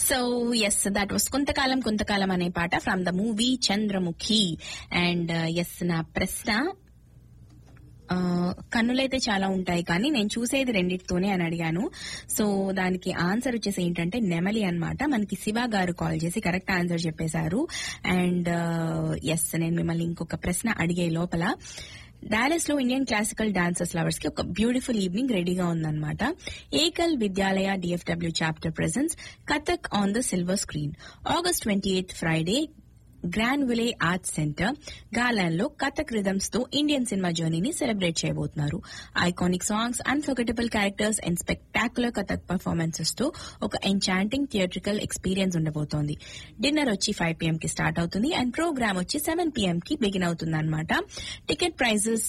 so yes that was కొంతకాలం కొంతకాలం అనే పాట from the movie Chandramukhi and yes నా ప్రశ్న ఆ, కన్నులైతే చాలా ఉంటాయి కానీ నేను చూసేది రెండిటితోనే అని అడిగాను సో దానికి ఆన్సర్ వచ్చేసి ఏంటంటే నెమలి అన్నమాట మనకి శివ గారు కాల్ చేసి కరెక్ట్ ఆన్సర్ చెప్పేశారు అండ్ ఎస్ నేను మిమ్మల్ని ఇంకొక ప్రశ్న అడిగే లోపల డాలస్ లో ఇండియన్ క్లాసికల్ డాన్సర్స్ లవర్స్ కి ఒక బ్యూటిఫుల్ ఈవినింగ్ రెడీగా ఉందన్నమాట Ekal Vidyalaya DFW chapter presents Kathak on the silver screen August twenty eighth Friday grand Wiley arts centre గాలాన్లో కథక్ రిథమ్స్ తో ఇండియన్ సినిమా జర్నీని సెలబ్రేట్ చేయబోతున్నారు iconic songs unforgettable characters and spectacular Kathak performances తో ఒక ఎంచాంటింగ్ థియేట్రికల్ ఎక్స్పీరియన్స్ ఉండబోతోంది dinner వచ్చి ఫైవ్ పిఎం కి start అవుతుంది అండ్ ప్రోగ్రామ్ వచ్చి సెవెన్ పిఎం కి బిగిన్ అవుతుంది అనమాట టికెట్ ప్రైజెస్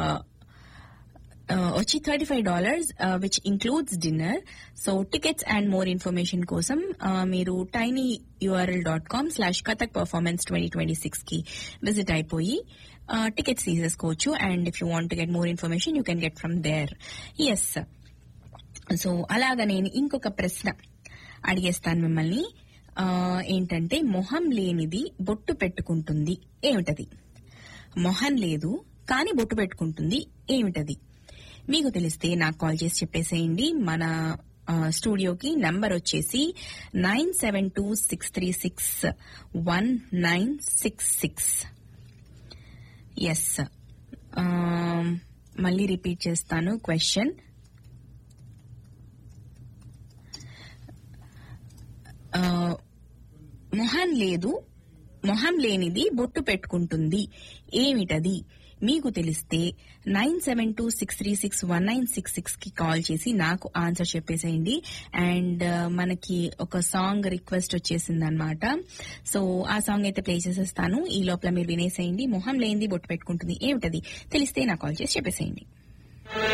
వచ్చి thirty five dollars which includes dinner so tickets and more information కోసం uh, మీరు tiny URL dot com slash Kathak performance twenty twenty six కి విజిట్ అయిపోయి టికెట్స్ తీసేసుకోవచ్చు and if you want get more information you can get from there yes so అలాగా నేను ఇంకొక ప్రశ్న అడిగేస్తాను మిమ్మల్ని ఆ, ఏంటంటే మొహం లేనిది బొట్టు పెట్టుకుంటుంది ఏమిటది మొహం లేదు కానీ బొట్టు పెట్టుకుంటుంది ఏమిటది మీకు తెలిస్తే నాకు కాల్ చేసి చెప్పేసేయండి మన ఆ, స్టూడియోకి నంబర్ వచ్చేసి nine seven two six three six one nine six six yes మళ్ళీ రిపీట్ చేస్తాను క్వశ్చన్ మొహం లేదు మొహం లేనిది బొట్టు పెట్టుకుంటుంది ఏమిటది మీకు తెలిస్తే nine seven two six three six one nine six six కి కాల్ చేసి నాకు ఆన్సర్ చెప్పేసేయండి అండ్ మనకి ఒక సాంగ్ రిక్వెస్ట్ వచ్చేసింది అనమాట సో ఆ సాంగ్ అయితే ప్లే చేసేస్తాను ఈ లోపల మీరు వినేసేయండి మొహం లేనిది బొట్టు పెట్టుకుంటుంది ఏమిటది తెలిస్తే నాకు కాల్ చేసి చెప్పేసేయండి